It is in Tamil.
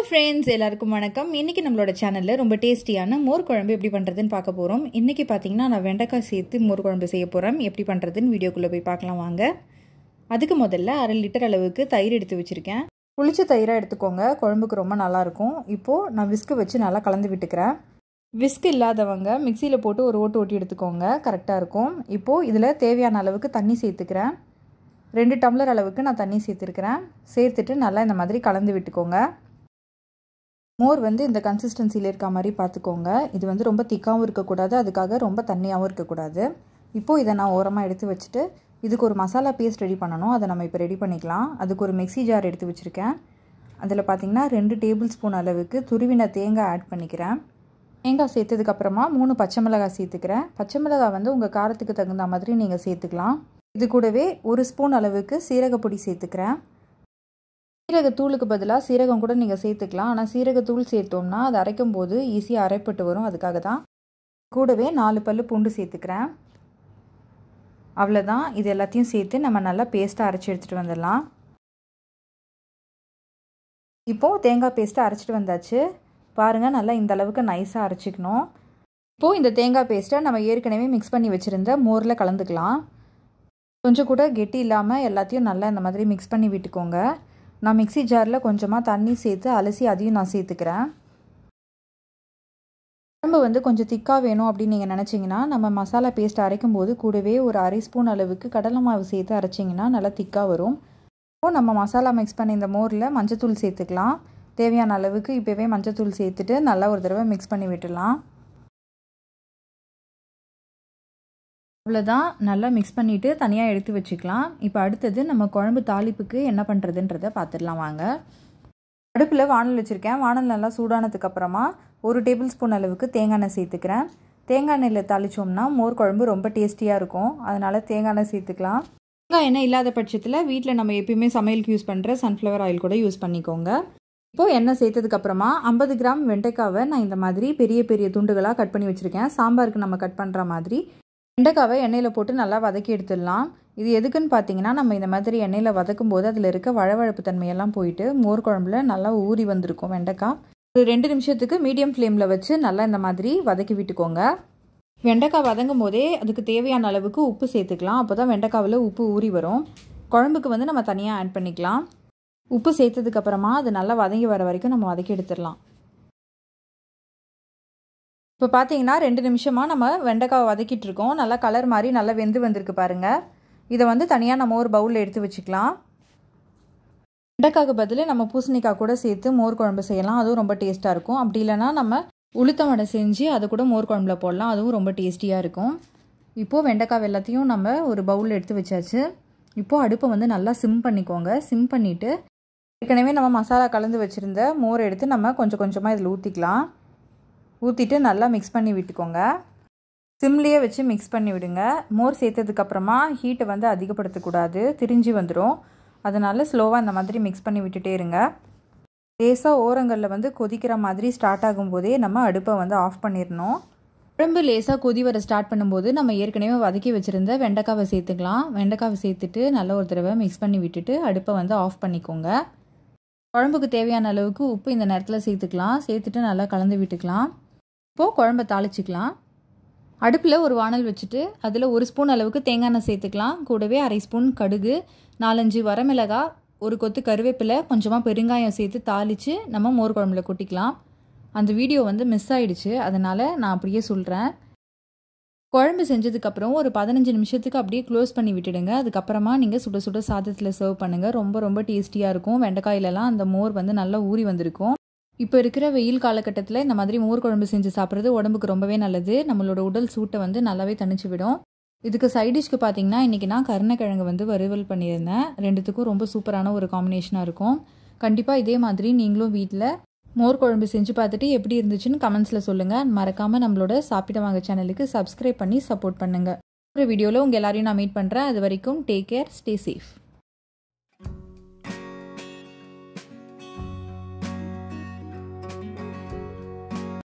ஃப்ரெண்ட்ஸ் எல்லாருக்கும் வணக்கம் இன்றைக்கி நம்மளோட சேனலில் ரொம்ப டேஸ்டியான மோர் குழம்பு எப்படி பண்ணுறதுன்னு பார்க்க போகிறோம் இன்றைக்கி பார்த்தீங்கன்னா நான் வெண்டைக்காய் சேர்த்து மோர் குழம்பு செய்ய போகிறேன் எப்படி பண்ணுறதுன்னு வீடியோக்குள்ளே போய் பார்க்கலாம் வாங்க அதுக்கு முதல்ல அரை லிட்டர் அளவுக்கு தயிர் எடுத்து வச்சுருக்கேன் புளிச்ச தயிராக எடுத்துக்கோங்க குழம்புக்கு ரொம்ப நல்லாயிருக்கும் இப்போது நான் விஸ்கு வச்சு நல்லா கலந்து விட்டுக்கிறேன் விஸ்க் இல்லாதவங்க மிக்சியில் போட்டு ஒரு ஓட்டு ஓட்டி எடுத்துக்கோங்க கரெக்டாக இருக்கும் இப்போது இதில் தேவையான அளவுக்கு தண்ணி சேர்த்துக்கிறேன் ரெண்டு டம்ளர் அளவுக்கு நான் தண்ணி சேர்த்துருக்கிறேன் சேர்த்துட்டு நல்லா இந்த மாதிரி கலந்து விட்டுக்கோங்க மோர் வந்து இந்த கன்சிஸ்டன்சியில் இருக்க மாதிரி பார்த்துக்கோங்க இது வந்து ரொம்ப திக்காகவும் இருக்கக்கூடாது அதுக்காக ரொம்ப தண்ணியாகவும் இருக்கக்கூடாது இப்போது இதை நான் ஓரமாக எடுத்து வச்சுட்டு இதுக்கு ஒரு மசாலா பேஸ்ட் ரெடி பண்ணணும் அதை நம்ம இப்போ ரெடி பண்ணிக்கலாம் அதுக்கு ஒரு மிக்சி ஜார் எடுத்து வச்சுருக்கேன் அதில் பார்த்திங்கன்னா ரெண்டு டேபிள் ஸ்பூன் அளவுக்கு துருவின தேங்காய் ஆட் பண்ணிக்கிறேன் தேங்காய் சேர்த்ததுக்கப்புறமா மூணு பச்சை மிளகாய் சேர்த்துக்கிறேன் பச்சை மிளகாய் வந்து உங்கள் காரத்துக்கு தகுந்த மாதிரி நீங்கள் சேர்த்துக்கலாம் இது கூடவே ஒரு ஸ்பூன் அளவுக்கு சீரகப்பொடி சேர்த்துக்கிறேன் சீரகத்தூளுக்கு பதிலாக சீரகம் கூட நீங்கள் சேர்த்துக்கலாம் ஆனால் சீரகத்தூள் சேர்த்தோம்னா அது அரைக்கும் போது ஈஸியாக அரைப்பட்டு வரும் அதுக்காக தான் கூடவே நாலு பல் பூண்டு சேர்த்துக்கிறேன் அவ்வளோதான் இது எல்லாத்தையும் சேர்த்து நம்ம நல்லா பேஸ்ட்டாக அரைச்சி எடுத்துகிட்டு வந்துடலாம் இப்போது தேங்காய் பேஸ்ட்டை அரைச்சிட்டு வந்தாச்சு பாருங்கள் நல்லா இந்த அளவுக்கு நைஸாக அரைச்சிக்கணும் இப்போது இந்த தேங்காய் பேஸ்ட்டை நம்ம ஏற்கனவே மிக்ஸ் பண்ணி வச்சுருந்த மோரில் கலந்துக்கலாம் கொஞ்சம் கூட கெட்டி இல்லாமல் எல்லாத்தையும் நல்லா இந்த மாதிரி மிக்ஸ் பண்ணி விட்டுக்கோங்க நான் மிக்சி ஜாரில் கொஞ்சமாக தண்ணி சேர்த்து அலசி அதையும் நான் சேர்த்துக்கிறேன் குழம்பு வந்து கொஞ்சம் திக்காக வேணும் அப்படின்னு நீங்கள் நினச்சிங்கன்னா நம்ம மசாலா பேஸ்ட் அரைக்கும் போது கூடவே ஒரு அரை ஸ்பூன் அளவுக்கு கடலை மாவு சேர்த்து அரைச்சிங்கன்னா நல்லா திக்காக வரும் இப்போது நம்ம மசாலா மிக்ஸ் பண்ணி இந்த மோரில் மஞ்சத்தூள் சேர்த்துக்கலாம் தேவையான அளவுக்கு இப்போவே மஞ்சத்தூள் சேர்த்துட்டு நல்லா ஒரு தடவை மிக்ஸ் பண்ணி விட்டுடலாம் அவ்வளோதான் நல்லா மிக்ஸ் பண்ணிவிட்டு தனியாக எடுத்து வச்சுக்கலாம் இப்போ அடுத்தது நம்ம குழம்பு தாளிப்புக்கு என்ன பண்ணுறதுன்றதை பார்த்துடலாம் வாங்க அடுப்பில் வானல் வச்சுருக்கேன் வானல் நல்லா சூடானதுக்கு அப்புறமா ஒரு டேபிள் ஸ்பூன் அளவுக்கு தேங்காய் எண்ணெய் சேர்த்துக்கிறேன் தேங்காய் எண்ணெயில் தாளித்தோம்னா மோர் குழம்பு ரொம்ப டேஸ்டியாக இருக்கும் அதனால் தேங்காய் எண்ணெய் சேர்த்துக்கலாம் தேங்காய் எண்ணெய் இல்லாத பட்சத்தில் வீட்டில் நம்ம எப்பயுமே சமையலுக்கு யூஸ் பண்ணுற சன்ஃப்ளவர் ஆயில் கூட யூஸ் பண்ணிக்கோங்க இப்போது எண்ணெய் சேர்த்ததுக்கப்புறமா ஐம்பது கிராம் வெண்டைக்காவை நான் இந்த மாதிரி பெரிய பெரிய துண்டுகளாக கட் பண்ணி வச்சுருக்கேன் சாம்பாருக்கு நம்ம கட் பண்ணுற மாதிரி வெண்டைக்காவை எண்ணெயில் போட்டு நல்லா வதக்கி எடுத்துடலாம் இது எதுக்குன்னு பார்த்தீங்கன்னா நம்ம இந்த மாதிரி எண்ணெயில் வதக்கும் போது அதில் இருக்க வழவழப்பு தன்மையெல்லாம் போயிட்டு மோர் குழம்புல நல்லா ஊறி வந்திருக்கும் வெண்டைக்காய் ஒரு ரெண்டு நிமிஷத்துக்கு மீடியம் ஃப்ளேமில் வச்சு நல்லா இந்த மாதிரி வதக்கி விட்டுக்கோங்க வெண்டைக்காய் வதங்கும் போதே அதுக்கு தேவையான அளவுக்கு உப்பு சேர்த்துக்கலாம் அப்போ தான் வெண்டைக்காவில் உப்பு ஊறி வரும் குழம்புக்கு வந்து நம்ம தனியாக ஆட் பண்ணிக்கலாம் உப்பு சேர்த்ததுக்கப்புறமா அது நல்லா வதங்கி வர வரைக்கும் நம்ம வதக்கி எடுத்துடலாம் இப்போ பார்த்தீங்கன்னா ரெண்டு நிமிஷமாக நம்ம வெண்டைக்காவை வதக்கிட்டு இருக்கோம் நல்லா கலர் மாதிரி நல்லா வெந்து வந்திருக்கு பாருங்கள் இதை வந்து தனியாக நம்ம ஒரு பவுலில் எடுத்து வச்சுக்கலாம் வெண்டைக்காய்க்கு பதில் நம்ம பூசணிக்காய் கூட சேர்த்து மோர் குழம்பு செய்யலாம் அதுவும் ரொம்ப டேஸ்ட்டாக இருக்கும் அப்படி இல்லைனா நம்ம உளுத்தம் வடை செஞ்சு அதை கூட மோர் குழம்புல போடலாம் அதுவும் ரொம்ப டேஸ்டியாக இருக்கும் இப்போது வெண்டைக்காய் எல்லாத்தையும் நம்ம ஒரு பவுலில் எடுத்து வச்சாச்சு இப்போது அடுப்பை வந்து நல்லா சிம் பண்ணிக்கோங்க சிம் பண்ணிவிட்டு ஏற்கனவே நம்ம மசாலா கலந்து வச்சுருந்த மோர் எடுத்து நம்ம கொஞ்சம் கொஞ்சமாக இதில் ஊற்றிக்கலாம் ஊற்றிட்டு நல்லா மிக்ஸ் பண்ணி விட்டுக்கோங்க சிம்லேயே வச்சு மிக்ஸ் பண்ணி விடுங்க மோர் சேர்த்ததுக்கப்புறமா ஹீட்டை வந்து அதிகப்படுத்தக்கூடாது திரிஞ்சு வந்துடும் அதனால் ஸ்லோவாக இந்த மாதிரி மிக்ஸ் பண்ணி விட்டுட்டே இருங்க லேசாக ஓரங்களில் வந்து கொதிக்கிற மாதிரி ஸ்டார்ட் ஆகும்போதே நம்ம அடுப்பை வந்து ஆஃப் பண்ணிடணும் குழம்பு லேசாக கொதி வர ஸ்டார்ட் பண்ணும்போது நம்ம ஏற்கனவே வதக்கி வச்சுருந்த வெண்டைக்காவை சேர்த்துக்கலாம் வெண்டைக்காவை சேர்த்துட்டு நல்ல ஒரு தடவை மிக்ஸ் பண்ணி விட்டுட்டு அடுப்பை வந்து ஆஃப் பண்ணிக்கோங்க குழம்புக்கு தேவையான அளவுக்கு உப்பு இந்த நேரத்தில் சேர்த்துக்கலாம் சேர்த்துட்டு நல்லா கலந்து விட்டுக்கலாம் இப்போது குழம்பை தாளிச்சிக்கலாம் அடுப்பில் ஒரு வானல் வச்சுட்டு அதில் ஒரு ஸ்பூன் அளவுக்கு தேங்காய் எண்ணெய் சேர்த்துக்கலாம் கூடவே அரை ஸ்பூன் கடுகு நாலஞ்சு வரமிளகாய் ஒரு கொத்து கருவேப்பிலை கொஞ்சமாக பெருங்காயம் சேர்த்து தாளித்து நம்ம மோர் குழம்புல கொட்டிக்கலாம் அந்த வீடியோ வந்து மிஸ் ஆகிடுச்சு அதனால் நான் அப்படியே சொல்கிறேன் குழம்பு செஞ்சதுக்கப்புறம் ஒரு பதினஞ்சு நிமிஷத்துக்கு அப்படியே க்ளோஸ் பண்ணி விட்டுடுங்க அதுக்கப்புறமா நீங்கள் சுட சுட சாதத்தில் சர்வ் பண்ணுங்கள் ரொம்ப ரொம்ப டேஸ்டியாக இருக்கும் வெண்டைக்காயிலலாம் அந்த மோர் வந்து நல்லா ஊறி வந்திருக்கும் இப்போ இருக்கிற வெயில் காலகட்டத்தில் இந்த மாதிரி மோர் குழம்பு செஞ்சு சாப்பிட்றது உடம்புக்கு ரொம்பவே நல்லது நம்மளோட உடல் சூட்டை வந்து நல்லாவே தணிச்சு விடும் இதுக்கு சைடிஷ்க்கு பார்த்தீங்கன்னா இன்றைக்கி நான் கருணக்கிழங்கு வந்து வறுவல் பண்ணியிருந்தேன் ரெண்டுத்துக்கும் ரொம்ப சூப்பரான ஒரு காம்பினேஷனாக இருக்கும் கண்டிப்பாக இதே மாதிரி நீங்களும் வீட்டில் மோர் குழம்பு செஞ்சு பார்த்துட்டு எப்படி இருந்துச்சுன்னு கமெண்ட்ஸில் சொல்லுங்கள் மறக்காமல் நம்மளோட சாப்பிட வாங்க சேனலுக்கு சப்ஸ்கிரைப் பண்ணி சப்போர்ட் பண்ணுங்கள் ஒரு வீடியோவில் உங்கள் எல்லாரையும் நான் மீட் பண்ணுறேன் அது வரைக்கும் டேக் கேர் ஸ்டே சேஃப்